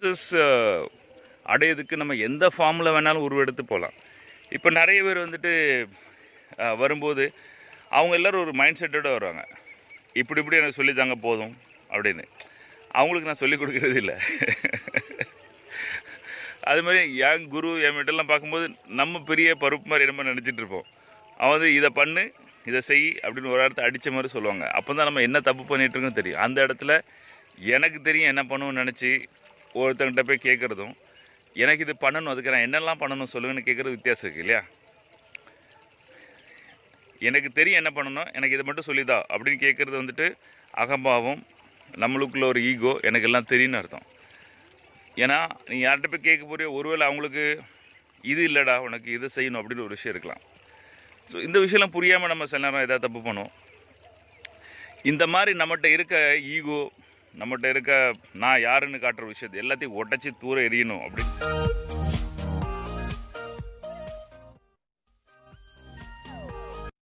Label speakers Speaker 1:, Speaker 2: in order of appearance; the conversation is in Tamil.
Speaker 1: சக்ஸஸ் அடையிறதுக்கு நம்ம எந்த ஃபார்மில் வேணாலும் உருவெடுத்து போகலாம் இப்போ நிறைய பேர் வந்துட்டு அஹ், வரும்போது அவங்க எல்லோரும் ஒரு மைண்ட் செட்டோட வருவாங்க இப்படி இப்படி எனக்கு சொல்லித்தாங்க போதும் அப்படின்னு அவங்களுக்கு நான் சொல்லிக் கொடுக்கறது இல்லை அது மாதிரி என் குரு என் வீட்டெல்லாம் பார்க்கும்போது நம்ம பெரிய பருப்பு மாதிரி நம்ம நினச்சிட்டு இருப்போம் அவன் வந்து இதை பண்ணு இதை செய் அப்படின்னு ஒரு இடத்த அடித்த மாதிரி சொல்லுவாங்க அப்போ தான் நம்ம என்ன தப்பு பண்ணிட்டு இருக்கோம்னு தெரியும் அந்த இடத்துல எனக்கு தெரியும் என்ன பண்ணணும்னு நினச்சி ஒருத்தங்கிட்ட போய் கேட்குறதும் எனக்கு இது பண்ணணும் அதுக்கு நான் என்னெல்லாம் பண்ணணும் சொல்லுங்கன்னு கேட்குறது வித்தியாசம் இருக்கு இல்லையா எனக்கு தெரியும் என்ன பண்ணணும் எனக்கு இதை மட்டும் சொல்லிதா அப்படின்னு கேட்குறது வந்துட்டு அகம்பாவம் நம்மளுக்குள்ள ஒரு ஈகோ எனக்கு எல்லாம் தெரியும்னு அர்த்தம் ஏன்னா நீ யார்கிட்ட போய் கேட்க போறியோ ஒருவேளை அவங்களுக்கு இது இல்லைடா உனக்கு இதை செய்யணும் அப்படின்னு ஒரு விஷயம் இருக்கலாம் ஸோ இந்த விஷயம்லாம் புரியாமல் நம்ம சில நேரம் ஏதாவது தப்பு பண்ணுவோம் இந்த மாதிரி நம்மகிட்ட இருக்க ஈகோ நம்மகிட்ட இருக்க நான் யாருன்னு காட்டுற விஷயத்தை எல்லாத்தையும் உடச்சி தூர எறியணும் அப்படி